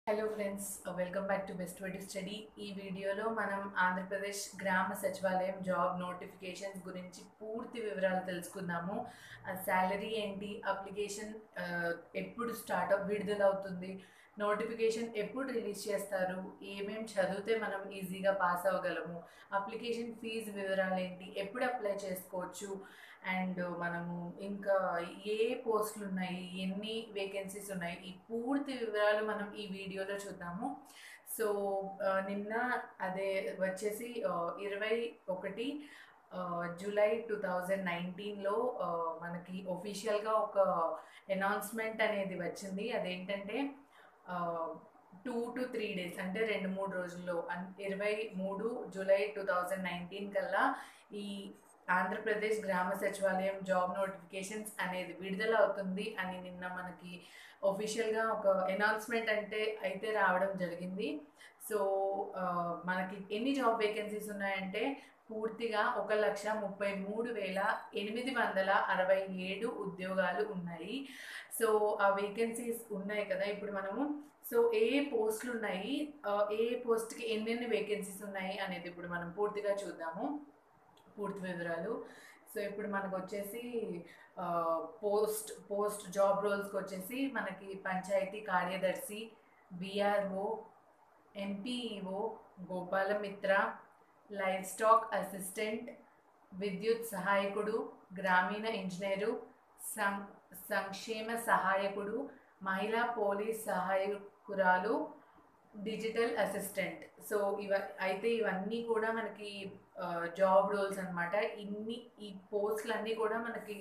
hello friends welcome back to best way to study ఈ వీడియోలో మనం ఆంధ్రప్రదేశ్ గ్రామ సచివాలయం జాబ్ నోటిఫికేషన్స్ గురించి పూర్తి వివరాలు తెలుసుకుందాము శాలరీ ఏంటి అప్లికేషన్ ఎప్పుడు స్టార్ట్అప్ విడుదల అవుతుంది నోటిఫికేషన్ ఎప్పుడు రిలీజ్ చేస్తారు ఏమేం చదివితే మనం ఈజీగా పాస్ అవ్వగలము అప్లికేషన్ ఫీజు వివరాలు ఏంటి ఎప్పుడు అప్లై చేసుకోవచ్చు అండ్ మనము ఇంకా ఏ పోస్టులు ఉన్నాయి ఎన్ని వేకెన్సీస్ ఉన్నాయి ఈ పూర్తి వివరాలు మనం ఈ వీడియోలో చూద్దాము సో నిన్న అదే వచ్చేసి ఇరవై ఒకటి జూలై టూ థౌజండ్ నైన్టీన్లో మనకి ఒఫీషియల్గా ఒక అనౌన్స్మెంట్ అనేది వచ్చింది అదేంటంటే టూ టు త్రీ డేస్ అంటే రెండు మూడు రోజుల్లో ఇరవై మూడు జూలై టూ థౌజండ్ నైన్టీన్ కల్లా ఈ ఆంధ్రప్రదేశ్ గ్రామ సచివాలయం జాబ్ నోటిఫికేషన్స్ అనేది విడుదల అవుతుంది అని నిన్న మనకి ఒఫీషియల్గా ఒక అనౌన్స్మెంట్ అంటే అయితే రావడం జరిగింది సో మనకి ఎన్ని జాబ్ వేకెన్సీస్ ఉన్నాయంటే పూర్తిగా ఒక లక్ష ముప్పై మూడు వేల ఎనిమిది వందల అరవై ఏడు ఉద్యోగాలు ఉన్నాయి సో ఆ వేకెన్సీస్ ఉన్నాయి కదా ఇప్పుడు మనము సో ఏ పోస్టులు ఉన్నాయి ఏ పోస్ట్కి ఎన్నెన్ని వేకెన్సీస్ ఉన్నాయి అనేది ఇప్పుడు మనం పూర్తిగా చూద్దాము పూర్తి వివరాలు సో ఇప్పుడు మనకు వచ్చేసి పోస్ట్ పోస్ట్ జాబ్ రోల్స్కి వచ్చేసి మనకి పంచాయతీ కార్యదర్శి VRO MPEO Gopalamitra livestock assistant విద్యుత్ సహాయకుడు గ్రామీణ ఇంజనీరు సం సంక్షేమ సహాయకుడు మహిళా పోలీస్ సహాయకురాలు డిజిటల్ అసిస్టెంట్ సో ఇవ అయితే ఇవన్నీ కూడా మనకి జాబ్ రోల్స్ అనమాట ఇన్ని ఈ పోస్టులు అన్నీ కూడా మనకి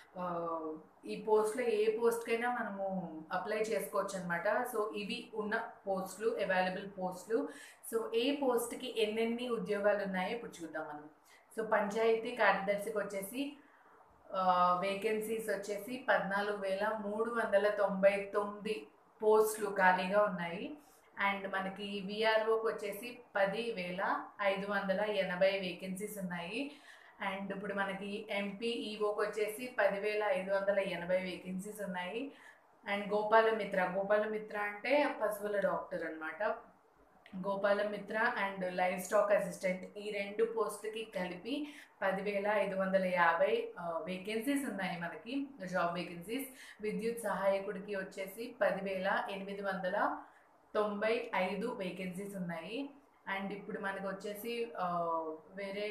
ఈ పోస్ట్లో ఏ పోస్ట్కైనా మనము అప్లై చేసుకోవచ్చు అనమాట సో ఇవి ఉన్న పోస్టులు అవైలబుల్ పోస్టులు సో ఏ పోస్ట్కి ఎన్నెన్ని ఉద్యోగాలు ఉన్నాయో ఇప్పుడు చూద్దాం మనం సో పంచాయతీ కార్యదర్శికి వచ్చేసి వేకెన్సీస్ వచ్చేసి పద్నాలుగు వేల మూడు వందల తొంభై తొమ్మిది పోస్టులు ఖాళీగా ఉన్నాయి అండ్ మనకి విఆర్ఓకి వచ్చేసి పది వేల ఐదు వందల ఎనభై వేకెన్సీస్ ఉన్నాయి అండ్ ఇప్పుడు మనకి ఎంపీ ఈఓకి వచ్చేసి పదివేల ఐదు వందల ఎనభై వేకెన్సీస్ ఉన్నాయి అండ్ గోపాలమిత్ర గోపాలమిత్ర అంటే పశువుల డాక్టర్ అనమాట Gopalamitra and livestock assistant ఈ రెండు పోస్టులకి కలిపి పదివేల ఐదు వందల యాభై వేకెన్సీస్ ఉన్నాయి మనకి జాబ్ వేకెన్సీస్ విద్యుత్ సహాయకుడికి వచ్చేసి పదివేల ఎనిమిది వందల తొంభై ఐదు వేకెన్సీస్ ఉన్నాయి అండ్ ఇప్పుడు మనకు వచ్చేసి వేరే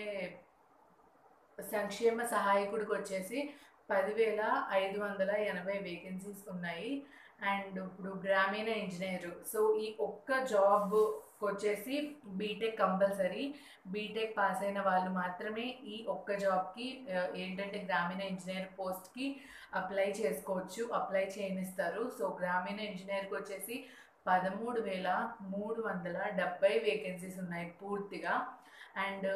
సంక్షేమ సహాయకుడికి వచ్చేసి పదివేల ఐదు వందల ఎనభై వేకెన్సీస్ ఉన్నాయి అండ్ ఇప్పుడు గ్రామీణ ఇంజనీరు సో ఈ ఒక్క జాబ్ వచ్చేసి బీటెక్ కంపల్సరీ బీటెక్ పాస్ అయిన వాళ్ళు మాత్రమే ఈ ఒక్క జాబ్కి ఏంటంటే గ్రామీణ ఇంజనీర్ పోస్ట్కి అప్లై చేసుకోవచ్చు అప్లై చేయనిస్తారు సో గ్రామీణ ఇంజనీర్కి వచ్చేసి పదమూడు వేల మూడు వందల డెబ్బై వేకెన్సీస్ ఉన్నాయి పూర్తిగా అండ్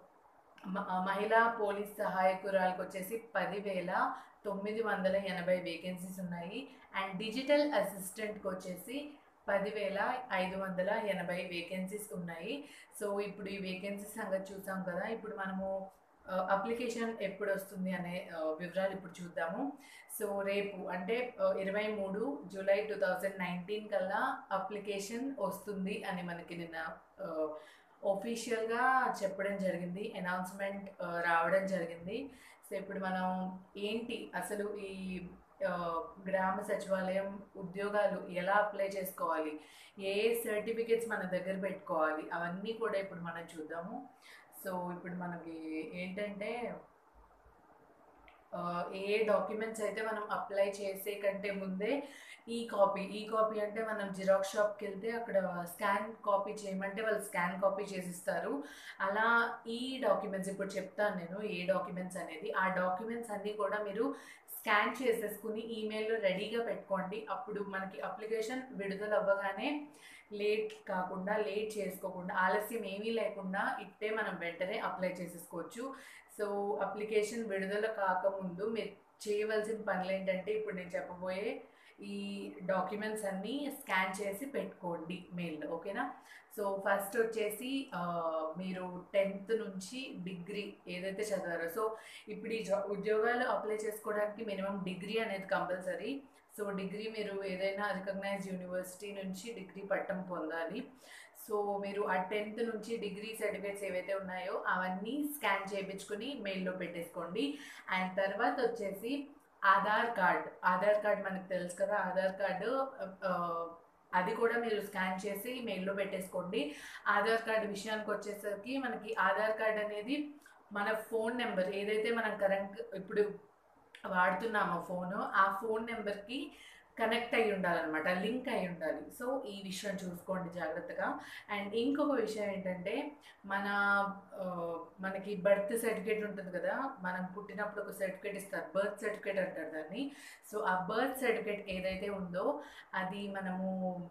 మహిళా పోలీస్ సహాయకురాలకు వచ్చేసి పదివేల తొమ్మిది వందల ఎనభై వేకెన్సీస్ ఉన్నాయి అండ్ డిజిటల్ అసిస్టెంట్కి వచ్చేసి పదివేల ఐదు వందల ఎనభై వేకెన్సీస్ ఉన్నాయి సో ఇప్పుడు ఈ వేకెన్సీస్ సంగతి చూసాం కదా ఇప్పుడు మనము అప్లికేషన్ ఎప్పుడు వస్తుంది అనే వివరాలు ఇప్పుడు చూద్దాము సో రేపు అంటే ఇరవై మూడు జూలై టూ థౌజండ్ నైన్టీన్ కల్లా అప్లికేషన్ వస్తుంది అని మనకి నిన్న ఒఫీషియల్గా చెప్పడం జరిగింది అనౌన్స్మెంట్ రావడం జరిగింది సో ఇప్పుడు మనం ఏంటి అసలు ఈ గ్రామ సచివాలయం ఉద్యోగాలు ఎలా అప్లై చేసుకోవాలి ఏ సర్టిఫికేట్స్ మన దగ్గర పెట్టుకోవాలి అవన్నీ కూడా ఇప్పుడు మనం చూద్దాము సో ఇప్పుడు మనకి ఏంటంటే ఏ డాక్యుమెంట్స్ అయితే మనం అప్లై చేసే కంటే ముందే ఈ కాపీ ఈ కాపీ అంటే మనం జిరాక్స్ షాప్కి వెళ్తే అక్కడ స్కాన్ కాపీ చేయమంటే వాళ్ళు స్కాన్ కాపీ చేసిస్తారు అలా ఈ డాక్యుమెంట్స్ ఇప్పుడు చెప్తాను నేను ఏ డాక్యుమెంట్స్ అనేది ఆ డాక్యుమెంట్స్ అన్నీ కూడా మీరు స్కాన్ చేసేసుకుని ఈమెయిల్లో రెడీగా పెట్టుకోండి అప్పుడు మనకి అప్లికేషన్ విడుదల అవ్వగానే లేట్ కాకుండా లేట్ చేసుకోకుండా ఆలస్యం ఏమీ లేకుండా ఇట్టే మనం వెంటనే అప్లై చేసేసుకోవచ్చు సో అప్లికేషన్ విడుదల కాకముందు మీరు చేయవలసిన పనులు ఏంటంటే ఇప్పుడు నేను చెప్పబోయే ఈ డాక్యుమెంట్స్ అన్నీ స్కాన్ చేసి పెట్టుకోండి మెయిల్లో ఓకేనా సో ఫస్ట్ వచ్చేసి మీరు టెన్త్ నుంచి డిగ్రీ ఏదైతే చదివారో సో ఇప్పుడు ఈ ఉద్యోగాలు అప్లై చేసుకోవడానికి మినిమం డిగ్రీ అనేది కంపల్సరీ సో డిగ్రీ మీరు ఏదైనా రికగ్నైజ్డ్ యూనివర్సిటీ నుంచి డిగ్రీ పట్టం పొందాలి సో మీరు ఆ టెన్త్ నుంచి డిగ్రీ సర్టిఫికేట్స్ ఏవైతే ఉన్నాయో అవన్నీ స్కాన్ చేయించుకుని మెయిల్లో పెట్టేసుకోండి అండ్ తర్వాత వచ్చేసి ఆధార్ కార్డ్ ఆధార్ కార్డ్ మనకు తెలుసు కదా ఆధార్ కార్డు ఆ, అది కూడా మీరు స్కాన్ చేసి మెయిల్లో పెట్టేసుకోండి ఆధార్ కార్డు విషయానికి వచ్చేసరికి మనకి ఆధార్ కార్డ్ అనేది మన ఫోన్ నెంబర్ ఏదైతే మనం కరెంట్ ఇప్పుడు వాడుతున్నామో ఫోను ఆ ఫోన్ నెంబర్కి కనెక్ట్ అయి ఉండాలన్నమాట లింక్ అయి ఉండాలి సో ఈ విషయం చూసుకోండి జాగ్రత్తగా అండ్ ఇంకొక విషయం ఏంటంటే మన ఆ, మనకి బర్త్ సర్టిఫికేట్ ఉంటుంది కదా మనం పుట్టినప్పుడు ఒక సర్టిఫికేట్ ఇస్తారు బర్త్ సర్టిఫికేట్ అంటారు దాన్ని సో ఆ బర్త్ సర్టిఫికేట్ ఏదైతే ఉందో అది మనము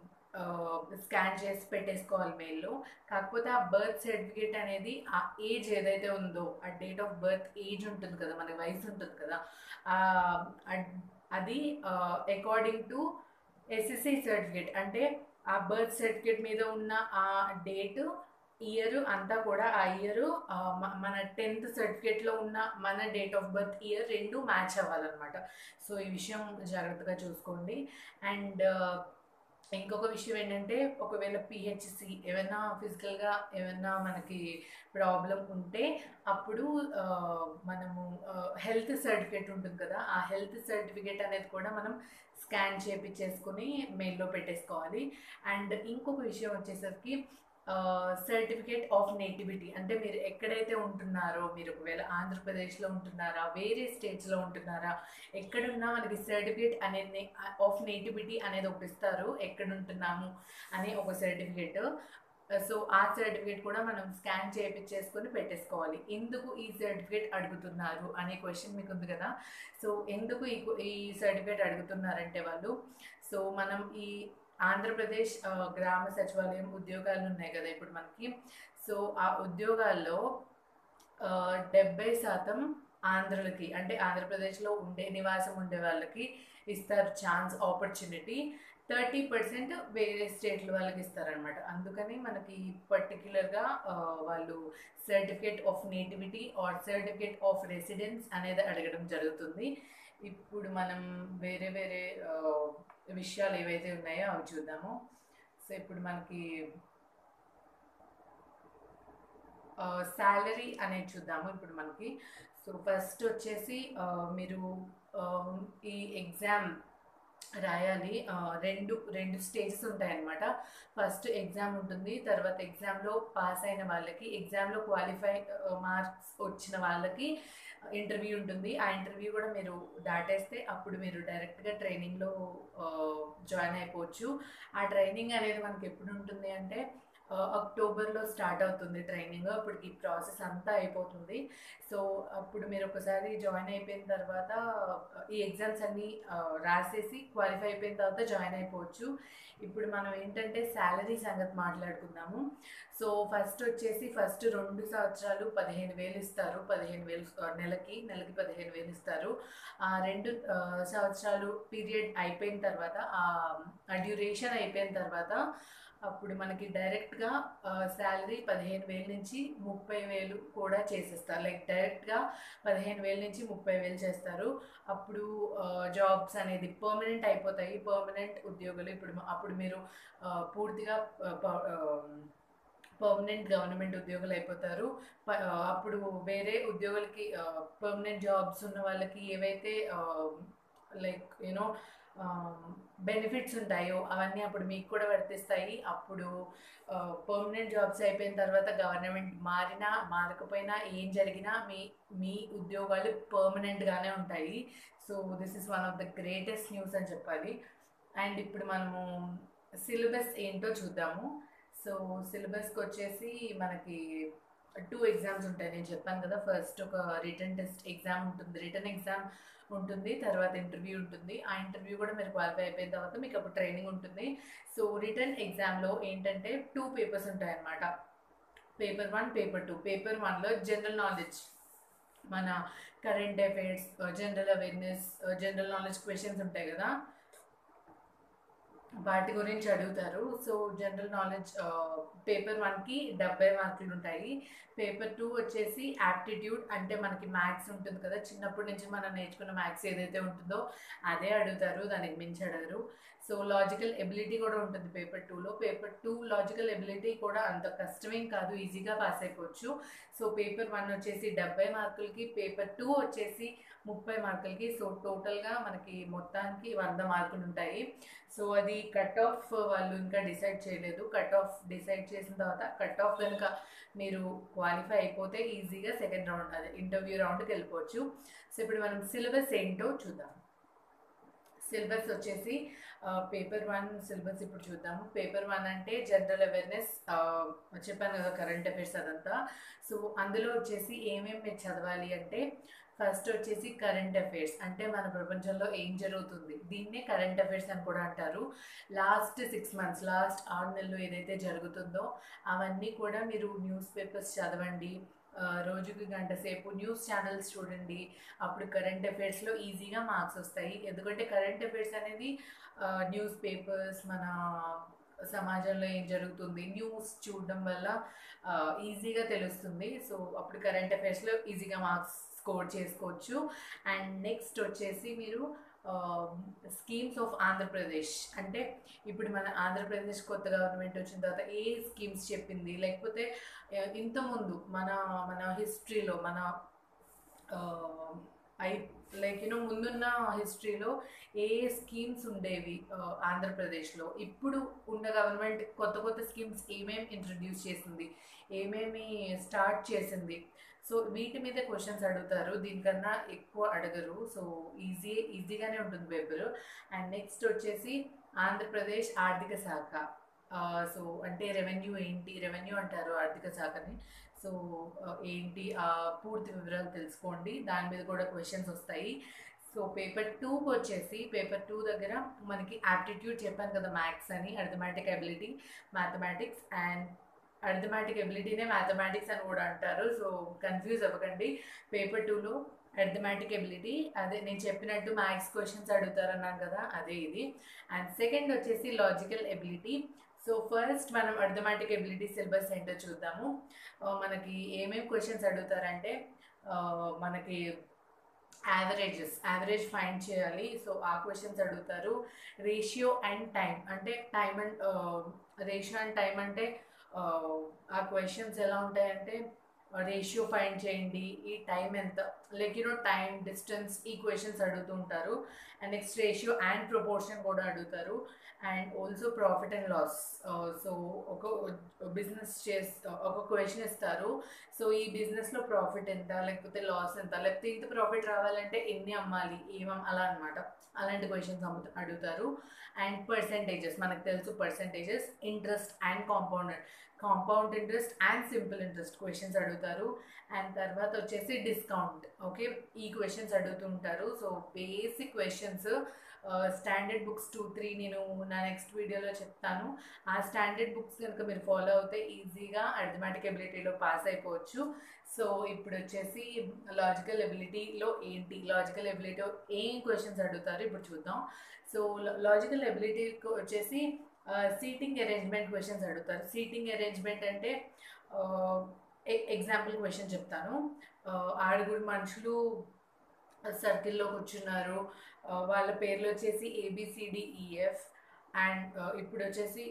స్కాన్ చేసి పెట్టేసుకోవాలి మెయిల్లో కాకపోతే ఆ బర్త్ సర్టిఫికేట్ అనేది ఆ ఏజ్ ఏదైతే ఉందో ఆ డేట్ ఆఫ్ బర్త్ ఏజ్ ఉంటుంది కదా మన వయసు ఉంటుంది కదా ఆ, అడ్- అది అకార్డింగ్ టు ఎస్ఎస్సి సర్టిఫికేట్ అంటే ఆ బర్త్ సర్టిఫికేట్ మీద ఉన్న ఆ డేట్ ఇయర్ అంతా కూడా ఆ ఇయర్ మన టెన్త్ సర్టిఫికేట్లో ఉన్న మన డేట్ ఆఫ్ బర్త్ ఇయర్ రెండు మ్యాచ్ అవ్వాలన్నమాట సో ఈ విషయం జాగ్రత్తగా చూసుకోండి అండ్ ఇంకొక విషయం ఏంటంటే ఒకవేళ పిహెచ్సి ఏమైనా ఫిజికల్గా ఏమైనా మనకి ప్రాబ్లం ఉంటే అప్పుడు ఆ, మనము హెల్త్ సర్టిఫికేట్ ఉంటుంది కదా ఆ హెల్త్ సర్టిఫికేట్ అనేది కూడా మనం స్కాన్ చేపించేసుకుని మెయిల్లో పెట్టేసుకోవాలి అండ్ ఇంకొక విషయం వచ్చేసరికి సర్టిఫికేట్ ఆఫ్ నేటివిటీ అంటే మీరు ఎక్కడైతే ఉంటున్నారో మీరు ఒకవేళ ఆంధ్రప్రదేశ్లో ఉంటున్నారా వేరే స్టేట్స్లో ఉంటున్నారా ఎక్కడున్నా మనకి సర్టిఫికేట్ అనేది ఆఫ్ నేటివిటీ అనేది ఒకటి ఇస్తారు ఎక్కడ ఉంటున్నాము అనే ఒక సర్టిఫికేట్ సో ఆ సర్టిఫికేట్ కూడా మనం స్కాన్ చేయించేసుకొని పెట్టేసుకోవాలి ఎందుకు ఈ సర్టిఫికేట్ అడుగుతున్నారు అనే క్వశ్చన్ మీకు ఉంది కదా సో ఎందుకు ఈ ఈ సర్టిఫికేట్ అడుగుతున్నారంటే వాళ్ళు సో మనం ఈ ఆంధ్రప్రదేశ్ ఆ, గ్రామ సచివాలయం ఉద్యోగాలు ఉన్నాయి కదా ఇప్పుడు మనకి సో ఆ ఉద్యోగాల్లో ఆ, డెబ్బై శాతం ఆంధ్రులకి అంటే ఆంధ్రప్రదేశ్లో ఉండే నివాసం ఉండే వాళ్ళకి ఇస్తారు ఛాన్స్ ఆపర్చునిటీ థర్టీ పర్సెంట్ వేరే స్టేట్ల వాళ్ళకి ఇస్తారనమాట అందుకని మనకి పర్టిక్యులర్గా వాళ్ళు certificate of nativity or certificate of residence అనేది అడగడం జరుగుతుంది ఇప్పుడు మనం వేరే వేరే ఆ, విషయాలు ఏవైతే ఉన్నాయో అవి చూద్దాము సో ఇప్పుడు మనకి శాలరీ అనేది చూద్దాము ఇప్పుడు మనకి సో ఫస్ట్ వచ్చేసి ఆ, మీరు ఆ, ఈ ఎగ్జామ్ రాయాలి ఆ, రెండు రెండు స్టేజెస్ ఉంటాయన్నమాట ఫస్ట్ ఎగ్జామ్ ఉంటుంది తర్వాత ఎగ్జామ్లో పాస్ అయిన వాళ్ళకి ఎగ్జామ్లో క్వాలిఫై మార్క్స్ వచ్చిన వాళ్ళకి ఇంటర్వ్యూ ఉంటుంది ఆ ఇంటర్వ్యూ కూడా మీరు దాటేస్తే అప్పుడు మీరు డైరెక్ట్గా ట్రైనింగ్లో జాయిన్ అయిపోవచ్చు ఆ ట్రైనింగ్ అనేది మనకి ఎప్పుడు ఉంటుంది అంటే ఆ, అక్టోబర్లో స్టార్ట్ అవుతుంది ట్రైనింగ్ అప్పటికి ప్రాసెస్ అంతా అయిపోతుంది సో అప్పుడు మీరు ఒకసారి జాయిన్ అయిపోయిన తర్వాత ఆ, ఈ ఎగ్జామ్స్ అన్నీ ఆ, రాసేసి క్వాలిఫై అయిపోయిన తర్వాత జాయిన్ అయిపోవచ్చు ఇప్పుడు మనం ఏంటంటే శాలరీ సంగతి మాట్లాడుకుందాము సో ఫస్ట్ వచ్చేసి ఫస్ట్ రెండు సంవత్సరాలు పదిహేను వేలు ఇస్తారు పదిహేను వేలు ఆ, నెలకి నెలకి పదిహేను వేలు ఇస్తారు ఆ రెండు ఆ, సంవత్సరాలు పీరియడ్ అయిపోయిన తర్వాత ఆ డ్యూరేషన్ అయిపోయిన తర్వాత అప్పుడు మనకి డైరెక్ట్గా శాలరీ పదిహేను వేల నుంచి ముప్పై వేలు కూడా చేసేస్తారు లైక్ డైరెక్ట్గా పదిహేను వేల నుంచి ముప్పై వేలు చేస్తారు అప్పుడు జాబ్స్ అనేది పర్మనెంట్ అయిపోతాయి పర్మనెంట్ ఉద్యోగులు ఇప్పుడు మ- అప్పుడు మీరు ఆ, పూర్తిగా పర్మనెంట్ గవర్నమెంట్ ఉద్యోగులు అయిపోతారు ప- ఆ, అప్పుడు వేరే ఉద్యోగులకి పర్మనెంట్ జాబ్స్ ఉన్న వాళ్ళకి ఏవైతే లైక్ యూనో బెనిఫిట్స్ ఉంటాయో అవన్నీ అప్పుడు మీకు కూడా వర్తిస్తాయి అప్పుడు పర్మనెంట్ జాబ్స్ అయిపోయిన తర్వాత గవర్నమెంట్ మారినా మారకపోయినా ఏం జరిగినా మీ మీ ఉద్యోగాలు పర్మనెంట్గానే ఉంటాయి so this is one of the greatest news అని చెప్పాలి అండ్ ఇప్పుడు మనము సిలబస్ ఏంటో చూద్దాము సో సిలబస్కి వచ్చేసి మనకి టూ ఎగ్జామ్స్ ఉంటాయి నేను చెప్పాను కదా ఫస్ట్ ఒక రిటర్న్ టెస్ట్ ఎగ్జామ్ ఉంటుంది రిటర్న్ ఎగ్జామ్ ఉంటుంది తర్వాత ఇంటర్వ్యూ ఉంటుంది ఆ ఇంటర్వ్యూ కూడా మీరు క్వాలిఫై అయిపోయిన తర్వాత మీకు అప్పుడు ట్రైనింగ్ ఉంటుంది సో రిటర్న్ ఎగ్జామ్లో ఏంటంటే టూ పేపర్స్ ఉంటాయన్నమాట paper one paper two paper వన్లో జనరల్ నాలెడ్జ్ మన current affairs general awareness general knowledge questions ఉంటాయి కదా వాటి గురించి అడుగుతారు సో జనరల్ నాలెడ్జ్ పేపర్ వన్కి డెబ్బై మార్కులు ఉంటాయి పేపర్ టూ వచ్చేసి యాప్టిట్యూడ్ అంటే మనకి మ్యాథ్స్ ఉంటుంది కదా చిన్నప్పటి నుంచి మనం నేర్చుకున్న మ్యాథ్స్ ఏదైతే ఉంటుందో అదే అడుగుతారు దానికి మించి అడగరు సో లాజికల్ ఎబిలిటీ కూడా ఉంటుంది పేపర్ టూలో పేపర్ టూ లాజికల్ ఎబిలిటీ కూడా అంత కష్టమేం కాదు ఈజీగా పాస్ అయిపోవచ్చు సో పేపర్ వన్ వచ్చేసి డెబ్బై మార్కులకి పేపర్ టూ వచ్చేసి ముప్పై మార్కులకి సో టోటల్గా మనకి మొత్తానికి వంద మార్కులు ఉంటాయి సో అది కట్ ఆఫ్ వాళ్ళు ఇంకా డిసైడ్ చేయలేదు కట్ ఆఫ్ డిసైడ్ చేసిన తర్వాత కట్ ఆఫ్ కనుక మీరు క్వాలిఫై అయిపోతే ఈజీగా సెకండ్ రౌండ్ అదే ఇంటర్వ్యూ రౌండ్కి వెళ్ళిపోవచ్చు సో ఇప్పుడు మనం సిలబస్ ఏంటో చూద్దాం సిలబస్ వచ్చేసి పేపర్ వన్ సిలబస్ ఇప్పుడు చూద్దాము పేపర్ వన్ అంటే జనరల్ అవేర్నెస్ చెప్పాను కదా కరెంట్ అఫైర్స్ అదంతా సో అందులో వచ్చేసి ఏమేమి మీరు చదవాలి అంటే ఫస్ట్ వచ్చేసి కరెంట్ అఫైర్స్ అంటే మన ప్రపంచంలో ఏం జరుగుతుంది దీన్నే కరెంట్ అఫైర్స్ అని కూడా అంటారు లాస్ట్ సిక్స్ మంత్స్ లాస్ట్ ఆరు నెలలు ఏదైతే జరుగుతుందో అవన్నీ కూడా మీరు న్యూస్ పేపర్స్ చదవండి రోజుకి గంట సేపు న్యూస్ ఛానల్స్ చూడండి అప్పుడు కరెంట్ అఫైర్స్లో ఈజీగా మార్క్స్ వస్తాయి ఎందుకంటే కరెంట్ అఫైర్స్ అనేది న్యూస్ పేపర్స్ మన సమాజంలో ఏం జరుగుతుంది న్యూస్ చూడడం వల్ల ఈజీగా తెలుస్తుంది సో అప్పుడు కరెంట్ అఫైర్స్లో ఈజీగా మార్క్స్ స్కోర్ చేసుకోవచ్చు అండ్ నెక్స్ట్ వచ్చేసి మీరు స్కీమ్స్ ఆఫ్ ఆంధ్రప్రదేశ్ అంటే ఇప్పుడు మన ఆంధ్రప్రదేశ్ కొత్త గవర్నమెంట్ వచ్చిన తర్వాత ఏ స్కీమ్స్ చెప్పింది లేకపోతే ఇంతకుముందు మన మన హిస్టరీలో మన ఐ లైక్ యూనో ముందున్న హిస్టరీలో ఏ స్కీమ్స్ ఉండేవి ఆంధ్రప్రదేశ్లో ఇప్పుడు ఉన్న గవర్నమెంట్ కొత్త కొత్త స్కీమ్స్ ఏమేమి ఇంట్రడ్యూస్ చేసింది ఏమేమి స్టార్ట్ చేసింది సో వీటి మీద క్వశ్చన్స్ అడుగుతారు దీనికన్నా ఎక్కువ అడగరు సో ఈజీ ఈజీగానే ఉంటుంది పేపర్ అండ్ నెక్స్ట్ వచ్చేసి ఆంధ్రప్రదేశ్ ఆర్థిక శాఖ సో అంటే రెవెన్యూ ఏంటి రెవెన్యూ అంటారు ఆర్థిక శాఖని సో ఏంటి పూర్తి వివరాలు తెలుసుకోండి దాని మీద కూడా క్వశ్చన్స్ వస్తాయి సో పేపర్ టూకి వచ్చేసి పేపర్ టూ దగ్గర మనకి యాప్టిట్యూడ్ చెప్పాను కదా మ్యాథ్స్ అని arithmetic ability mathematics and arithmetic ఎబిలిటీనే మ్యాథమెటిక్స్ అని కూడా అంటారు సో కన్ఫ్యూజ్ అవ్వకండి పేపర్ టూలో అర్థమెటిక్ ఎబిలిటీ అదే నేను చెప్పినట్టు మ్యాథ్స్ క్వశ్చన్స్ అడుగుతారన్నాను కదా అదే ఇది అండ్ సెకండ్ వచ్చేసి లాజికల్ ఎబిలిటీ సో ఫస్ట్ మనం అర్థమెటిక్ ఎబిలిటీ సిలబస్ ఏంటో చూద్దాము మనకి ఏమేమి క్వశ్చన్స్ అడుగుతారంటే మనకి యావరేజెస్ యావరేజ్ ఫైండ్ చేయాలి సో ఆ క్వశ్చన్స్ అడుగుతారు రేషియో అండ్ టైం అంటే time and ratio and time అంటే ఆ క్వశ్చన్స్ ఎలా ఉంటాయంటే రేషియో ఫైండ్ చేయండి ఈ టైం ఎంత లైక్ యూనో టైం డిస్టెన్స్ ఈ క్వశ్చన్స్ అడుగుతూ ఉంటారు and next ratio and proportion కూడా అడుగుతారు and also profit and loss so ఒక బిజినెస్ చేస్ ఒక క్వశ్చన్ ఇస్తారు సో ఈ బిజినెస్లో ప్రాఫిట్ ఎంత లేకపోతే లాస్ ఎంత లేకపోతే ఇంత ప్రాఫిట్ రావాలంటే ఎన్ని అమ్మాలి ఏమం అలా అనమాట అలాంటి క్వశ్చన్స్ అడుగుతారు అండ్ పర్సంటేజెస్ మనకు తెలుసు percentages interest and compound compound interest and simple interest questions అడుగుతారు అండ్ తర్వాత వచ్చేసి డిస్కౌంట్ ఓకే ఈ క్వశ్చన్స్ అడుగుతుంటారు so basic questions standard books two three నేను నా నెక్స్ట్ వీడియోలో చెప్తాను ఆ స్టాండర్డ్ బుక్స్ కనుక మీరు ఫాలో అవుతే ఈజీగా అర్థమెటిక్ ఎబిలిటీలో పాస్ అయిపోవచ్చు సో ఇప్పుడు వచ్చేసి లాజికల్ ఎబిలిటీలో ఏంటి లాజికల్ ఎబిలిటీలో ఏం క్వశ్చన్స్ అడుగుతారు ఇప్పుడు చూద్దాం సో లాజికల్ ఎబిలిటీకి వచ్చేసి సీటింగ్ అరేంజ్మెంట్ క్వశ్చన్స్ అడుగుతారు సీటింగ్ అరేంజ్మెంట్ అంటే ఎగ్జాంపుల్ క్వశ్చన్ చెప్తాను ఆరుగురు మనుషులు సర్కిల్లో కూర్చున్నారు వాళ్ళ పేర్లు వచ్చేసి ఏబిసిడిఈఎఫ్ అండ్ ఇప్పుడు వచ్చేసి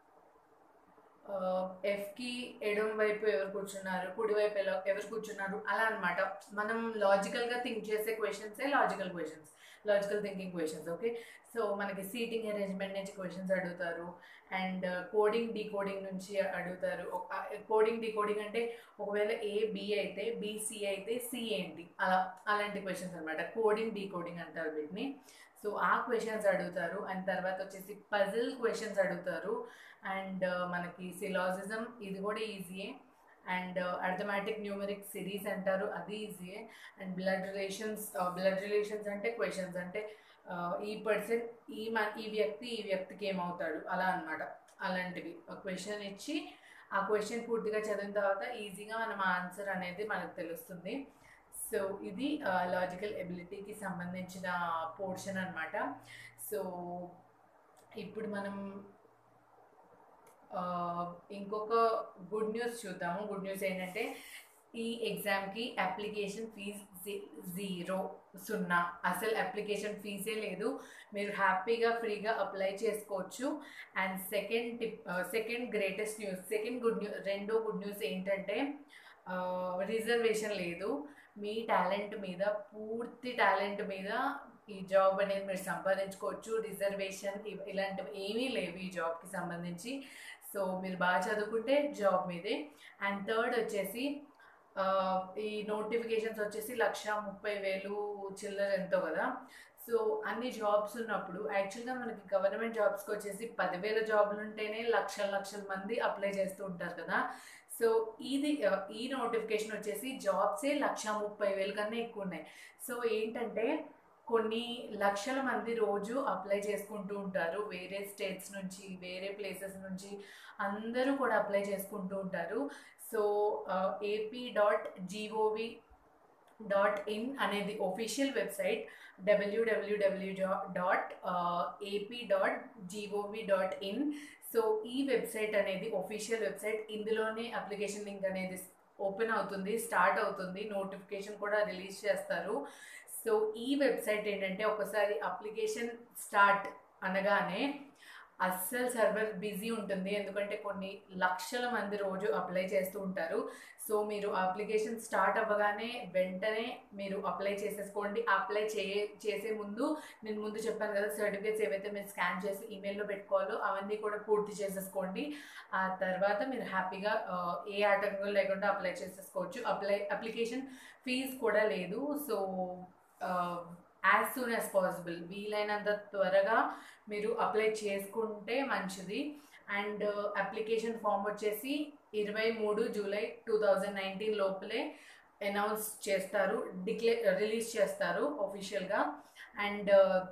ఎఫ్కి ఎడం వైపు ఎవరు కూర్చున్నారు కుడి వైపు ఎలా ఎవరు కూర్చున్నారు అలా అనమాట మనం లాజికల్గా థింక్ చేసే క్వశ్చన్సే logical questions logical thinking questions okay so మనకి సీటింగ్ అరేంజ్మెంట్ నుంచి క్వశ్చన్స్ అడుగుతారు అండ్ కోడింగ్ డీకోడింగ్ నుంచి అడుగుతారు కోడింగ్ డీకోడింగ్ అంటే ఒకవేళ ఏ బి అయితే బీసీ అయితే సి ఏంటి అలా అలాంటి క్వశ్చన్స్ అనమాట కోడింగ్ డీకోడింగ్ అంటారు వీటిని సో ఆ క్వశ్చన్స్ అడుగుతారు అండ్ తర్వాత వచ్చేసి పజిల్ క్వశ్చన్స్ అడుగుతారు అండ్ మనకి సిలాజిజం ఇది కూడా ఈజీయే అండ్ అర్థమెటిక్ న్యూమరిక్ సిరీస్ అంటారు అది ఈజీయే and blood relations blood relations అంటే క్వశ్చన్స్ అంటే ఈ పర్సన్ ఈ మ ఈ వ్యక్తి ఈ వ్యక్తికి ఏమవుతాడు అలా అనమాట అలాంటివి ఒక క్వశ్చన్ ఇచ్చి ఆ క్వశ్చన్ పూర్తిగా చదివిన తర్వాత ఈజీగా మనం ఆన్సర్ అనేది మనకు తెలుస్తుంది సో ఇది లాజికల్ ఎబిలిటీకి సంబంధించిన పోర్షన్ అనమాట సో ఇప్పుడు మనం ఆ, ఇంకొక గుడ్ న్యూస్ చూద్దాము గుడ్ న్యూస్ ఏంటంటే ఈ ఎగ్జామ్కి అప్లికేషన్ ఫీజ్ జీరో సున్నా అసలు అప్లికేషన్ ఫీజే లేదు మీరు హ్యాపీగా ఫ్రీగా అప్లై చేసుకోవచ్చు and second tip second greatest news second good news రెండో గుడ్ న్యూస్ ఏంటంటే రిజర్వేషన్ లేదు మీ టాలెంట్ మీద పూర్తి టాలెంట్ మీద ఈ జాబ్ అనేది మీరు సంపాదించుకోవచ్చు రిజర్వేషన్ ఇవ్- ఇలాంటివి ఏమీ లేవు ఈ జాబ్కి సంబంధించి సో మీరు బాగా చదువుకుంటే జాబ్ మీదే అండ్ థర్డ్ వచ్చేసి ఆ, ఈ నోటిఫికేషన్స్ వచ్చేసి లక్ష ముప్పై వేలు చిల్లర ఎంతో కదా సో అన్ని జాబ్స్ ఉన్నప్పుడు యాక్చువల్గా మనకి గవర్నమెంట్ జాబ్స్కి వచ్చేసి పదివేల జాబులు ఉంటేనే లక్షల లక్షల మంది అప్లై చేస్తూ ఉంటారు కదా సో ఇది ఆ, ఈ నోటిఫికేషన్ వచ్చేసి జాబ్సే లక్ష ముప్పై వేల కన్నా ఎక్కువ ఉన్నాయి సో ఏంటంటే కొన్ని లక్షల మంది రోజు అప్లై చేసుకుంటూ ఉంటారు వేరే స్టేట్స్ నుంచి వేరే ప్లేసెస్ నుంచి అందరూ కూడా అప్లై చేసుకుంటూ ఉంటారు so AP dot GOV dot in అనేది official website WWW dot AP dot GOV dot in so ఈ వెబ్సైట్ అనేది ఒఫీషియల్ వెబ్సైట్ ఇందులోనే అప్లికేషన్ లింక్ అనేది ఓపెన్ అవుతుంది స్టార్ట్ అవుతుంది నోటిఫికేషన్ కూడా రిలీజ్ చేస్తారు సో ఈ వెబ్సైట్ ఏంటంటే ఒకసారి అప్లికేషన్ స్టార్ట్ అనగానే అస్సలు సర్వర్ బిజీ ఉంటుంది ఎందుకంటే కొన్ని లక్షల మంది రోజు అప్లై చేస్తూ ఉంటారు సో మీరు అప్లికేషన్ స్టార్ట్ అవ్వగానే వెంటనే మీరు అప్లై చేసేసుకోండి అప్లై చే చేసే ముందు నేను ముందు చెప్పాను కదా సర్టిఫికేట్స్ ఏవైతే మీరు స్కాన్ చేసి ఈమెయిల్లో పెట్టుకోవాలో అవన్నీ కూడా పూర్తి చేసేసుకోండి ఆ తర్వాత మీరు హ్యాపీగా ఆ, ఏ ఆటంకం లేకుండా అప్లై చేసేసుకోవచ్చు అప్లై అప్లికేషన్ ఫీజ్ కూడా లేదు so as soon as possible వీలైనంత త్వరగా మీరు అప్లై చేసుకుంటే మంచిది అండ్ అప్లికేషన్ ఫామ్ వచ్చేసి ఇరవై మూడు జూలై టూ థౌజండ్ నైన్టీన్ లోపలే అనౌన్స్ చేస్తారు డిక్లే రిలీజ్ చేస్తారు ఒఫీషియల్గా అండ్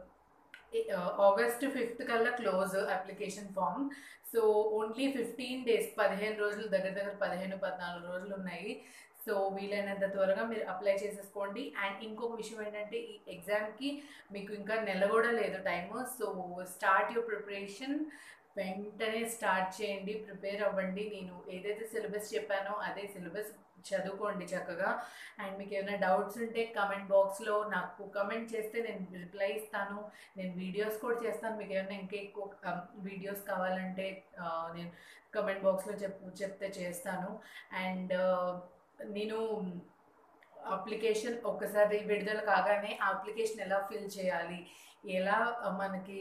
ఆగస్ట్ ఫిఫ్త్ కల్లా close application form so only fifteen days పదిహేను రోజులు దగ్గర దగ్గర పదిహేను పద్నాలుగు రోజులు ఉన్నాయి సో వీలైనంత త్వరగా మీరు అప్లై చేసేసుకోండి అండ్ ఇంకొక విషయం ఏంటంటే ఈ ఎగ్జామ్కి మీకు ఇంకా నెల కూడా లేదు time so start your preparation వెంటనే స్టార్ట్ చేయండి ప్రిపేర్ అవ్వండి నేను ఏదైతే సిలబస్ చెప్పానో అదే సిలబస్ చదువుకోండి చక్కగా అండ్ మీకు ఏమైనా డౌట్స్ ఉంటే కమెంట్ బాక్స్లో నాకు కమెంట్ చేస్తే నేను రిప్లై ఇస్తాను నేను వీడియోస్ కూడా చేస్తాను మీకు ఏమైనా ఇంకా ఎక్కువ వీడియోస్ కావాలంటే ఆ, నేను కమెంట్ బాక్స్లో చెప్ చెప్తే చేస్తాను అండ్ నేను అప్లికేషన్ ఒక్కసారి విడుదల కాగానే ఆ అప్లికేషన్ ఎలా ఫిల్ చేయాలి ఎలా ఆ, మనకి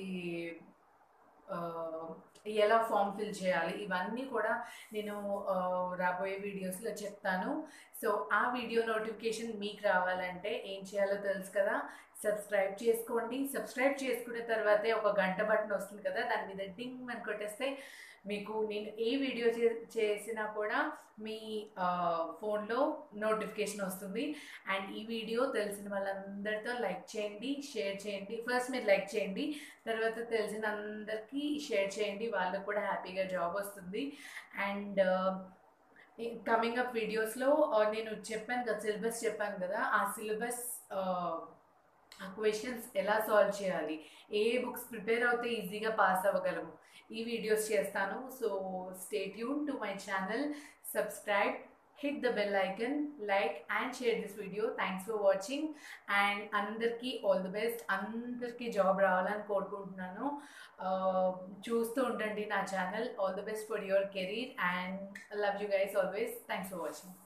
ఆ, ఎలా ఫామ్ ఫిల్ చేయాలి ఇవన్నీ కూడా నేను ఆ, రాబోయే వీడియోస్లో చెప్తాను సో ఆ వీడియో నోటిఫికేషన్ మీకు రావాలంటే ఏం చేయాలో తెలుసు కదా సబ్స్క్రైబ్ చేసుకోండి సబ్స్క్రైబ్ చేసుకున్న తర్వాతే ఒక గంట బటన్ వస్తుంది కదా దాని మీద డింగ్ అని కొట్టేస్తే మీకు నేను ఏ వీడియో చే చేసినా కూడా మీ ఫోన్లో నోటిఫికేషన్ వస్తుంది అండ్ ఈ వీడియో తెలిసిన వాళ్ళందరితో లైక్ చేయండి షేర్ చేయండి ఫస్ట్ మీరు లైక్ చేయండి తర్వాత తెలిసిన అందరికీ షేర్ చేయండి వాళ్ళకు కూడా హ్యాపీగా జాబ్ వస్తుంది అండ్ కమింగ్ అప్ వీడియోస్లో నేను చెప్పాను కదా సిలబస్ చెప్పాను కదా ఆ సిలబస్ ఆ క్వశ్చన్స్ ఎలా సాల్వ్ చేయాలి ఏ బుక్స్ ప్రిపేర్ అవుతే ఈజీగా పాస్ అవ్వగలము ఈ వీడియోస్ చేస్తాను so stay tune to my channel subscribe hit the bell icon like and share this video thanks for watching and అందరికీ ఆల్ ది బెస్ట్ అందరికీ జాబ్ రావాలని కోరుకుంటున్నాను చూస్తూ ఉండండి నా channel all the best for your career and love you guys always thanks for watching